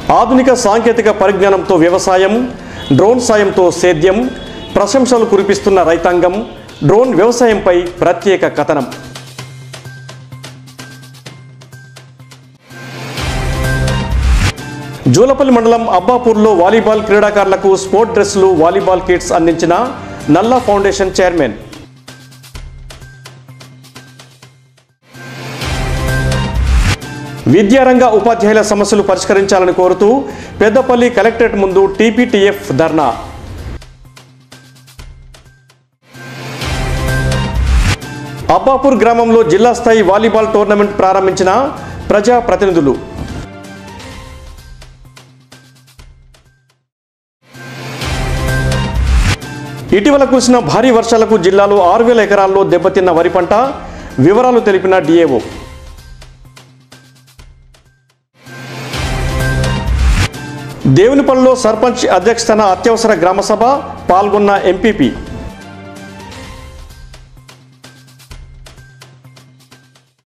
ఆధునిక సాంకేతిక పరిజ్ఞానంతో వ్యవసాయం డ్రోన్ సాయంతో సేద్యం ప్రశంసలు కురిపిస్తున్న రైతాంగం డ్రోన్ వ్యవసాయంపై ప్రత్యేక కథనం జూలపల్లి మండలం అబ్బాపూర్లో వాలీబాల్ క్రీడాకారులకు స్పోర్ట్ డ్రెస్సులు వాలీబాల్ కిట్స్ అందించిన నల్లా ఫౌండేషన్ చైర్మన్ విద్యారంగ ఉపాధ్యాయుల సమస్యలు పరిష్కరించాలని కోరుతూ పెద్దపల్లి కలెక్టరేట్ ముందు టీపీటీఎఫ్ ధర్నా అబ్బాపూర్ గ్రామంలో జిల్లా స్థాయి వాలీబాల్ టోర్నమెంట్ ప్రారంభించిన ప్రజా ప్రతినిధులు ఇటీవల కురిసిన భారీ వర్షాలకు జిల్లాలో ఆరు వేల ఎకరాల్లో దెబ్బతిన్న వరి పంట వివరాలు తెలిపిన డిఏఓ దేవునిపల్లిలో సర్పంచ్ అధ్యక్షతన అత్యవసర గ్రామసభ పాల్గొన్న ఎంపీపీ